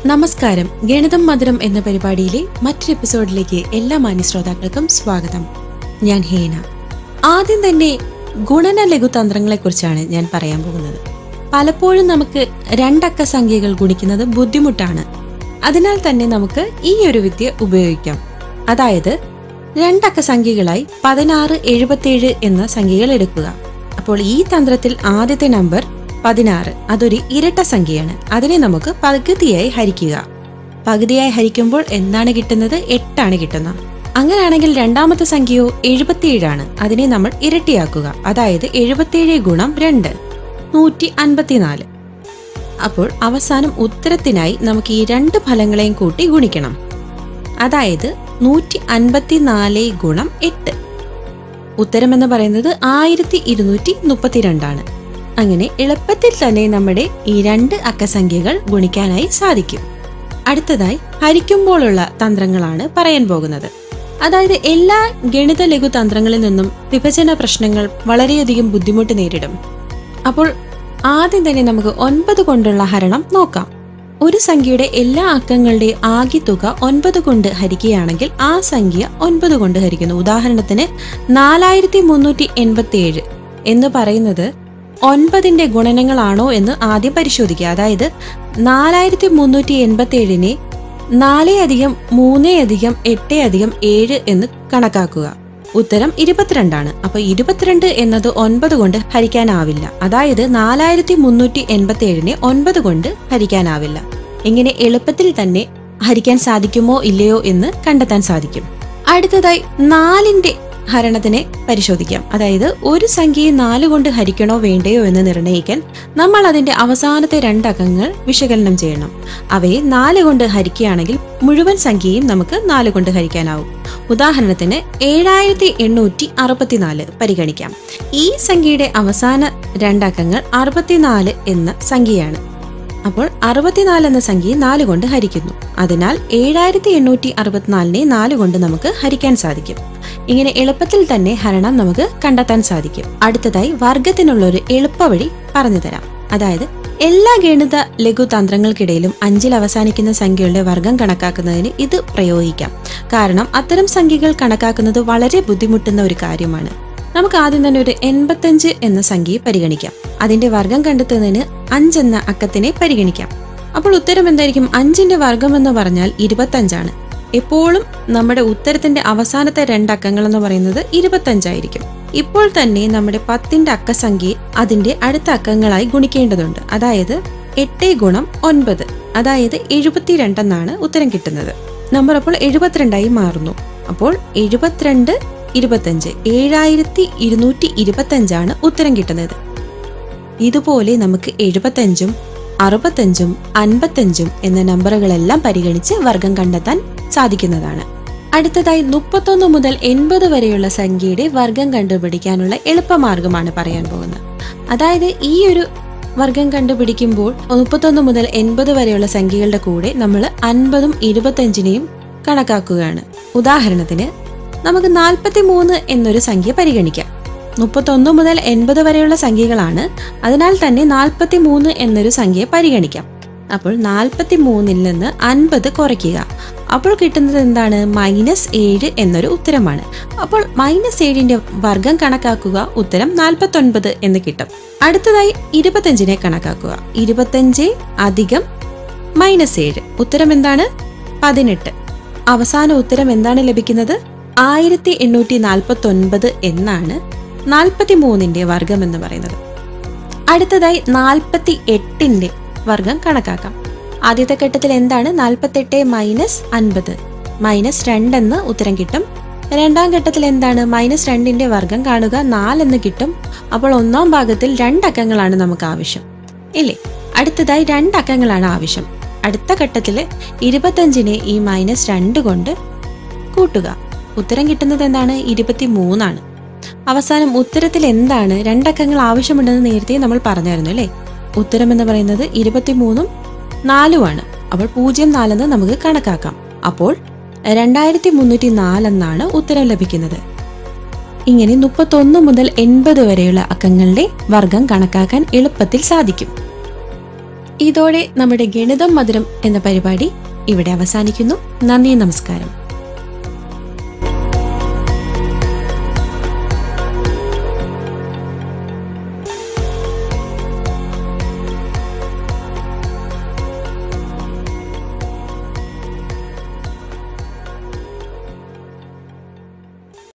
നമസ്കാരം ഗണിതം മധുരം എന്ന പരിപാടിയിലെ മറ്റൊരു എപ്പിസോഡിലേക്ക് എല്ലാ മാന്യ ശ്രോതാക്കൾക്കും സ്വാഗതം ഞാൻ ഹേന ആദ്യം തന്നെ ഗുണന ലഘുതന്ത്രങ്ങളെക്കുറിച്ചാണ് ഞാൻ പറയാൻ പോകുന്നത് പലപ്പോഴും നമുക്ക് രണ്ടക്ക സംഖ്യകൾ ഗുണിക്കുന്നത് ബുദ്ധിമുട്ടാണ് അതിനാൽ തന്നെ നമുക്ക് ഈ ഒരു വിദ്യ ഉപയോഗിക്കാം അതായത് രണ്ടക്ക സംഖ്യകളായി പതിനാറ് എഴുപത്തിയേഴ് എന്ന സംഖ്യകൾ എടുക്കുക അപ്പോൾ ഈ തന്ത്രത്തിൽ ആദ്യത്തെ നമ്പർ പതിനാറ് അതൊരു ഇരട്ട സംഖ്യയാണ് അതിനെ നമുക്ക് പകുതിയായി ഹരിക്കുക പകുതിയായി ഹരിക്കുമ്പോൾ എന്താണ് കിട്ടുന്നത് എട്ടാണ് കിട്ടുന്നത് അങ്ങനെയാണെങ്കിൽ രണ്ടാമത്തെ സംഖ്യയോ എഴുപത്തിയേഴാണ് അതിനെ നമ്മൾ ഇരട്ടിയാക്കുക അതായത് എഴുപത്തിയേഴ് ഗുണം രണ്ട് നൂറ്റി അൻപത്തിനാല് അപ്പോൾ അവസാനം ഉത്തരത്തിനായി നമുക്ക് ഈ രണ്ട് ഫലങ്ങളെയും കൂട്ടി ഗുണിക്കണം അതായത് നൂറ്റി അൻപത്തിനാല് ഗുണം എട്ട് ഉത്തരം എന്ന് പറയുന്നത് ആയിരത്തി ഇരുന്നൂറ്റി മുപ്പത്തിരണ്ടാണ് അങ്ങനെ എളുപ്പത്തിൽ തന്നെ നമ്മുടെ ഈ രണ്ട് അക്കസംഖ്യകൾ ഗുണിക്കാനായി സാധിക്കും അടുത്തതായി ഹരിക്കുമ്പോഴുള്ള തന്ത്രങ്ങളാണ് പറയാൻ പോകുന്നത് അതായത് എല്ലാ ഗണിത ലഘു തന്ത്രങ്ങളിൽ നിന്നും വിഭജന പ്രശ്നങ്ങൾ വളരെയധികം ബുദ്ധിമുട്ട് നേരിടും അപ്പോൾ ആദ്യം തന്നെ നമുക്ക് ഒൻപത് കൊണ്ടുള്ള ഹരണം നോക്കാം ഒരു സംഖ്യയുടെ എല്ലാ അക്കങ്ങളുടെ ആകെ തുക ഒൻപത് കൊണ്ട് ഹരിക്കുകയാണെങ്കിൽ ആ സംഖ്യ ഒൻപത് കൊണ്ട് ഹരിക്കുന്നു ഉദാഹരണത്തിന് നാലായിരത്തി മുന്നൂറ്റി എൺപത്തി ഏഴ് എന്ന് പറയുന്നത് ഒൻപതിന്റെ ഗുണനങ്ങളാണോ എന്ന് ആദ്യം പരിശോധിക്കുക അതായത് നാലായിരത്തി മുന്നൂറ്റി എൺപത്തി ഏഴിനെ നാല് അധികം മൂന്ന് അധികം എട്ട് അധികം ഏഴ് എന്ന് കണക്കാക്കുക ഉത്തരം ഇരുപത്തിരണ്ടാണ് അപ്പൊ ഇരുപത്തിരണ്ട് എന്നത് ഒൻപത് കൊണ്ട് ഹരിക്കാനാവില്ല അതായത് നാലായിരത്തി മുന്നൂറ്റി എൺപത്തി ഏഴിനെ ഒൻപത് കൊണ്ട് ഹരിക്കാനാവില്ല ഇങ്ങനെ എളുപ്പത്തിൽ തന്നെ ഹരിക്കാൻ സാധിക്കുമോ ഇല്ലയോ എന്ന് കണ്ടെത്താൻ സാധിക്കും അടുത്തതായി നാലിന്റെ ഹരണത്തിനെ പരിശോധിക്കാം അതായത് ഒരു സംഖ്യയെ നാല് കൊണ്ട് ഹരിക്കണോ വേണ്ടയോ എന്ന് നിർണ്ണയിക്കാൻ നമ്മൾ അതിന്റെ അവസാനത്തെ രണ്ടക്കങ്ങൾ വിശകലനം ചെയ്യണം അവയെ നാല് കൊണ്ട് ഹരിക്കുകയാണെങ്കിൽ മുഴുവൻ സംഖ്യയും നമുക്ക് നാല് കൊണ്ട് ഹരിക്കാനാവും ഉദാഹരണത്തിന് ഏഴായിരത്തി എണ്ണൂറ്റി അറുപത്തിനാല് പരിഗണിക്കാം ഈ സംഖ്യയുടെ അവസാന രണ്ടക്കങ്ങൾ അറുപത്തിനാല് എന്ന സംഖ്യയാണ് അപ്പോൾ അറുപത്തിനാല് എന്ന സംഖ്യയെ നാല് കൊണ്ട് ഹരിക്കുന്നു അതിനാൽ ഏഴായിരത്തി എണ്ണൂറ്റി അറുപത്തിനാലിനെ നാല് കൊണ്ട് നമുക്ക് ഹരിക്കാൻ സാധിക്കും ഇങ്ങനെ എളുപ്പത്തിൽ തന്നെ ഹരണം നമുക്ക് കണ്ടെത്താൻ സാധിക്കും അടുത്തതായി വർഗത്തിനുള്ള ഒരു എളുപ്പവഴി പറഞ്ഞു തരാം അതായത് എല്ലാ ഗണിത ലഘു തന്ത്രങ്ങൾക്കിടയിലും അഞ്ചിൽ അവസാനിക്കുന്ന സംഖ്യകളുടെ വർഗം കണക്കാക്കുന്നതിന് ഇത് പ്രയോഗിക്കാം കാരണം അത്തരം സംഖ്യകൾ കണക്കാക്കുന്നത് വളരെ ബുദ്ധിമുട്ടുന്ന ഒരു കാര്യമാണ് നമുക്ക് ആദ്യം തന്നെ ഒരു എൺപത്തഞ്ച് എന്ന സംഖ്യയെ പരിഗണിക്കാം അതിന്റെ വർഗം കണ്ടെത്തുന്നതിന് അഞ്ചെന്ന അക്കത്തിനെ പരിഗണിക്കാം അപ്പോൾ ഉത്തരം എന്തായിരിക്കും അഞ്ചിന്റെ വർഗം എന്ന് പറഞ്ഞാൽ ഇരുപത്തഞ്ചാണ് എപ്പോഴും നമ്മുടെ ഉത്തരത്തിന്റെ അവസാനത്തെ രണ്ടക്കങ്ങൾ എന്ന് പറയുന്നത് ഇരുപത്തഞ്ചായിരിക്കും ഇപ്പോൾ തന്നെ നമ്മുടെ പത്തിന്റെ അക്കസംഖ്യയെ അതിന്റെ അടുത്ത അക്കങ്ങളായി ഗുണിക്കേണ്ടതുണ്ട് അതായത് എട്ട് ഗുണം ഒൻപത് അതായത് എഴുപത്തിരണ്ടെന്നാണ് ഉത്തരം കിട്ടുന്നത് നമ്പർ അപ്പോൾ എഴുപത്തിരണ്ടായി മാറുന്നു അപ്പോൾ എഴുപത്തിരണ്ട് ഇരുപത്തഞ്ച് ഏഴായിരത്തി ഇരുന്നൂറ്റി ഇരുപത്തഞ്ചാണ് ഉത്തരം കിട്ടുന്നത് ഇതുപോലെ നമുക്ക് എഴുപത്തഞ്ചും അറുപത്തഞ്ചും അൻപത്തഞ്ചും എന്ന നമ്പറുകളെല്ലാം പരിഗണിച്ച് വർഗം കണ്ടെത്താൻ സാധിക്കുന്നതാണ് അടുത്തതായി മുപ്പത്തൊന്ന് മുതൽ എൺപത് വരെയുള്ള സംഖ്യയുടെ വർഗം കണ്ടുപിടിക്കാനുള്ള എളുപ്പമാർഗമാണ് പറയാൻ പോകുന്നത് അതായത് ഈ ഒരു വർഗം കണ്ടുപിടിക്കുമ്പോൾ മുപ്പത്തൊന്ന് മുതൽ എൺപത് വരെയുള്ള സംഖ്യകളുടെ കൂടെ നമ്മൾ അൻപതും ഇരുപത്തഞ്ചിനെയും കണക്കാക്കുകയാണ് ഉദാഹരണത്തിന് നമുക്ക് നാൽപ്പത്തി മൂന്ന് എന്നൊരു സംഖ്യ പരിഗണിക്കാം മുപ്പത്തൊന്ന് മുതൽ എൺപത് വരെയുള്ള സംഖ്യകളാണ് അതിനാൽ തന്നെ നാൽപ്പത്തി മൂന്ന് എന്നൊരു സംഖ്യ പരിഗണിക്കാം അപ്പോൾ നാൽപ്പത്തി മൂന്നിൽ നിന്ന് അൻപത് കുറയ്ക്കുക അപ്പോൾ കിട്ടുന്നത് എന്താണ് മൈനസ് ഏഴ് എന്നൊരു ഉത്തരമാണ് അപ്പോൾ മൈനസ് ഏഴിന്റെ വർഗം കണക്കാക്കുക ഉത്തരം നാൽപ്പത്തൊൻപത് എന്ന് കിട്ടും അടുത്തതായി ഇരുപത്തഞ്ചിനെ കണക്കാക്കുക ഇരുപത്തഞ്ച് അധികം മൈനസ് ഏഴ് ഉത്തരം എന്താണ് പതിനെട്ട് അവസാന ഉത്തരം എന്താണ് ലഭിക്കുന്നത് ആയിരത്തി എണ്ണൂറ്റി നാൽപ്പത്തി ഒൻപത് എന്നാണ് നാൽപ്പത്തി മൂന്നിന്റെ വർഗം എന്ന് പറയുന്നത് അടുത്തതായി നാൽപ്പത്തി എട്ടിന്റെ വർഗം കണക്കാക്കാം ആദ്യത്തെ ഘട്ടത്തിൽ എന്താണ് നാൽപ്പത്തെട്ട് മൈനസ് അൻപത് മൈനസ് രണ്ടെന്ന് ഉത്തരം കിട്ടും രണ്ടാം ഘട്ടത്തിൽ എന്താണ് മൈനസ് രണ്ടിന്റെ വർഗം കാണുക നാലെന്ന് കിട്ടും അപ്പോൾ ഒന്നാം ഭാഗത്തിൽ രണ്ടക്കങ്ങളാണ് നമുക്ക് ആവശ്യം ഇല്ലേ അടുത്തതായി രണ്ടക്കങ്ങളാണ് ആവശ്യം അടുത്ത ഘട്ടത്തിൽ ഇരുപത്തഞ്ചിനെ ഈ മൈനസ് രണ്ട് കൊണ്ട് കൂട്ടുക ഉത്തരം കിട്ടുന്നത് എന്താണ് ഇരുപത്തി മൂന്നാണ് അവസാനം ഉത്തരത്തിൽ എന്താണ് രണ്ടക്കങ്ങൾ ആവശ്യമുണ്ടെന്ന് നേരത്തെ നമ്മൾ പറഞ്ഞായിരുന്നു അല്ലേ ഉത്തരം എന്ന് പറയുന്നത് ഇരുപത്തിമൂന്നും നാലുമാണ് അപ്പോൾ പൂജ്യം നാലെന്ന് നമുക്ക് കണക്കാക്കാം അപ്പോൾ രണ്ടായിരത്തി മുന്നൂറ്റി നാലെന്നാണ് ഉത്തരം ലഭിക്കുന്നത് ഇങ്ങനെ മുപ്പത്തൊന്ന് മുതൽ എൺപത് വരെയുള്ള അക്കങ്ങളുടെ വർഗം കണക്കാക്കാൻ എളുപ്പത്തിൽ സാധിക്കും ഇതോടെ നമ്മുടെ ഗണിതം മധുരം എന്ന പരിപാടി ഇവിടെ അവസാനിക്കുന്നു നന്ദി നമസ്കാരം